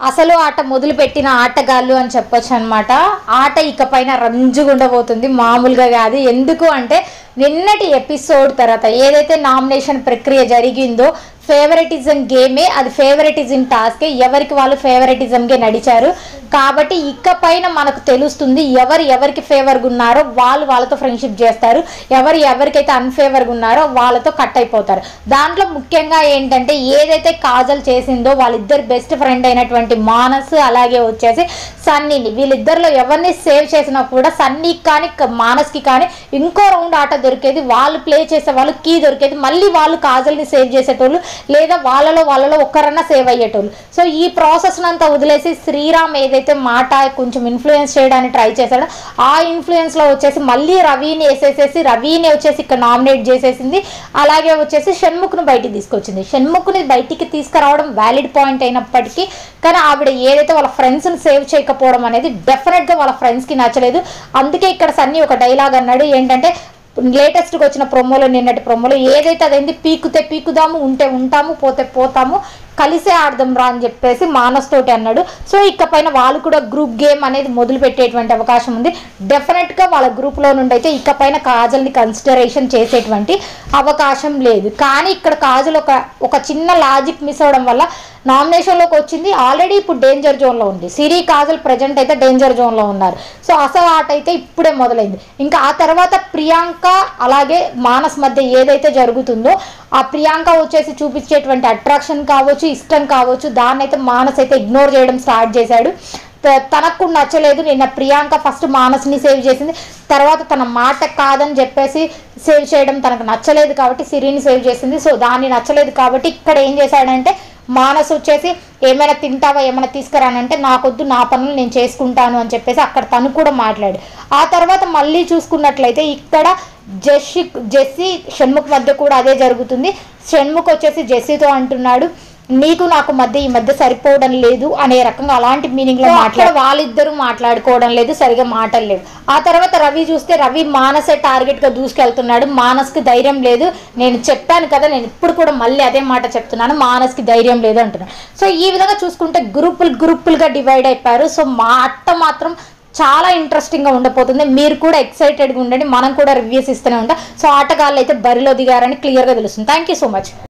అసలు ఆట మొదలుపెట్టిన ఆటగాళ్ళు అని చెప్పొచ్చు అనమాట ఆట ఇకపైన రంజుగుండబోతుంది మామూలుగా కాదు ఎందుకు అంటే నిన్నటి ఎపిసోడ్ తర్వాత ఏదైతే నామినేషన్ ప్రక్రియ జరిగిందో ఫేవరెటిజం గేమే అది ఫేవరెటిజం టాస్కే ఎవరికి వాళ్ళు ఫేవరెటిజంకే నడిచారు కాబట్టి ఇకపైన మనకు తెలుస్తుంది ఎవరు ఎవరికి ఫేవర్గా ఉన్నారో వాళ్ళు వాళ్ళతో ఫ్రెండ్షిప్ చేస్తారు ఎవరు ఎవరికైతే అన్ఫేవర్గా ఉన్నారో వాళ్ళతో కట్ అయిపోతారు దాంట్లో ముఖ్యంగా ఏంటంటే ఏదైతే కాజల్ చేసిందో వాళ్ళిద్దరు బెస్ట్ ఫ్రెండ్ అయినటువంటి మానస్ అలాగే వచ్చేసి సన్నీని వీళ్ళిద్దరిలో ఎవరిని సేవ్ చేసినా కూడా సన్నీకి కానీ క- మానస్కి కానీ ఇంకో రౌండ్ ఆట దొరికేది వాళ్ళు ప్లే చేసే వాళ్ళు కీ దొరికేది మళ్ళీ వాళ్ళు కాజల్ని సేవ్ చేసేటోళ్ళు లేదా వాళ్ళలో వాళ్ళలో ఒక్కరన్నా సేవ్ అయ్యేటోళ్ళు సో ఈ ప్రాసెస్ అంతా వదిలేసి శ్రీరామ్ ఏదైతే మాట కొంచెం ఇన్ఫ్లుయెన్స్ చేయడానికి ట్రై చేశాడో ఆ ఇన్ఫ్లుయెన్స్ లో వచ్చేసి మళ్ళీ రవిని వేసేసేసి రవిని వచ్చేసి ఇక్కడ నామినేట్ చేసేసింది అలాగే వచ్చేసి షణ్ముఖ్ను బయటికి తీసుకొచ్చింది షణ్ముఖ్ని బయటికి తీసుకురావడం వ్యాలిడ్ పాయింట్ అయినప్పటికీ కానీ ఆవిడ ఏదైతే వాళ్ళ ఫ్రెండ్స్ని సేవ్ చేయకపోవడం అనేది డెఫినెట్గా వాళ్ళ ఫ్రెండ్స్కి నచ్చలేదు అందుకే ఇక్కడ సన్నీ ఒక డైలాగ్ అన్నాడు ఏంటంటే లేటెస్ట్గా వచ్చిన ప్రొమోలో నిన్నటి ప్రొమోలో ఏదైతే అదైంది పీకుతే పీకుదాము ఉంటే ఉంటాము పోతే పోతాము కలిసే ఆడదాం రా అని చెప్పేసి మానస్ తోటి అన్నాడు సో ఇకపైన వాళ్ళు కూడా గ్రూప్ గేమ్ అనేది మొదలు పెట్టేటువంటి అవకాశం ఉంది డెఫినెట్గా వాళ్ళ గ్రూప్లో నుండి అయితే ఇకపైన కాజల్ని కన్సిడరేషన్ చేసేటువంటి అవకాశం లేదు కానీ ఇక్కడ కాజల్ ఒక ఒక చిన్న లాజిక్ మిస్ అవడం వల్ల నామినేషన్లోకి వచ్చింది ఆల్రెడీ ఇప్పుడు డేంజర్ జోన్లో ఉంది సిరి కాజల్ ప్రజెంట్ అయితే డేంజర్ జోన్లో ఉన్నారు సో అసలు ఆట అయితే ఇప్పుడే మొదలైంది ఇంకా ఆ తర్వాత ప్రియాంక అలాగే మానస్ మధ్య ఏదైతే జరుగుతుందో ఆ ప్రియాంక వచ్చేసి చూపించేటువంటి అట్రాక్షన్ కావచ్చు ఇష్టం కావచ్చు దాన్ని అయితే మానస్ అయితే ఇగ్నోర్ చేయడం స్టార్ట్ చేశాడు త- తనకు కూడా నచ్చలేదు నిన్న ప్రియాంక ఫస్ట్ మానస్ని సేవ్ చేసింది తర్వాత తన మాట కాదని చెప్పేసి సేవ్ చేయడం తనకు నచ్చలేదు కాబట్టి సిరిని సేవ్ చేసింది సో దాన్ని నచ్చలేదు కాబట్టి ఇక్కడ ఏం చేశాడంటే మానస్ వచ్చేసి ఏమైనా తింటావా ఏమైనా తీసుకురానంటే నాకొద్దు నా పనులు నేను చేసుకుంటాను అని చెప్పేసి అక్కడ తను కూడా మాట్లాడు ఆ తర్వాత మళ్ళీ చూసుకున్నట్లయితే ఇక్కడ జెస్సి జెస్సీ షణ్ముఖ్ మధ్య కూడా అదే జరుగుతుంది షణ్ముఖ్ వచ్చేసి జెస్సీతో అంటున్నాడు నీకు నాకు మధ్య ఈ మధ్య సరిపోవడం లేదు అనే రకంగా అలాంటి మీనింగ్ లో మాట్లాడు వాళ్ళిద్దరూ మాట్లాడుకోవడం లేదు సరిగా మాటలు లేవు ఆ తర్వాత రవి చూస్తే రవి మానసే టార్గెట్ గా దూసుకెళ్తున్నాడు మానస్కి ధైర్యం లేదు నేను చెప్పాను కదా నేను ఇప్పుడు కూడా మళ్ళీ అదే మాట చెప్తున్నాను మానస్కి ధైర్యం లేదు అంటున్నాను సో ఈ విధంగా చూసుకుంటే గ్రూపులు గ్రూపులుగా డివైడ్ అయిపోయారు సో మా అట్ట మాత్రం చాలా ఇంట్రెస్టింగ్గా ఉండబోతుంది మీరు కూడా ఎక్సైటెడ్గా ఉండండి మనం కూడా రివ్యూస్ ఇస్తూనే ఉంటాం సో ఆటగాళ్ళు అయితే బరిలో దిగారని క్లియర్గా తెలుస్తుంది థ్యాంక్ యూ సో మచ్